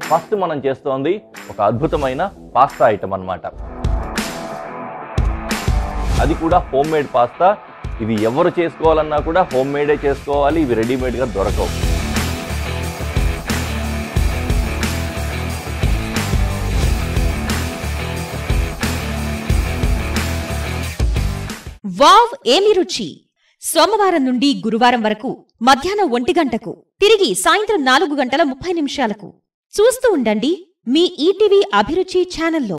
first మనం చేస్తోంది ఒక అద్భుతమైన పాస్తా ఐటమ్ అన్నమాట అది కూడా హోమ్ మేడ్ పాస్తా ఇది ఎవరు చేసుకోవాలన్నా కూడా హోమ్ మేడే చేసుకోవాలి ఇవి రెడీమేడ్గా దొరకవు వావ్ ఏమి రుచి సోమవారం నుండి గురువారం వరకు మధ్యాహ్నం ఒంటి గంటకు తిరిగి సాయంత్రం నాలుగు గంటల ముప్పై నిమిషాలకు చూస్తూ ఉండండి మీ ఈటీవీ అభిరుచి ఛానల్లో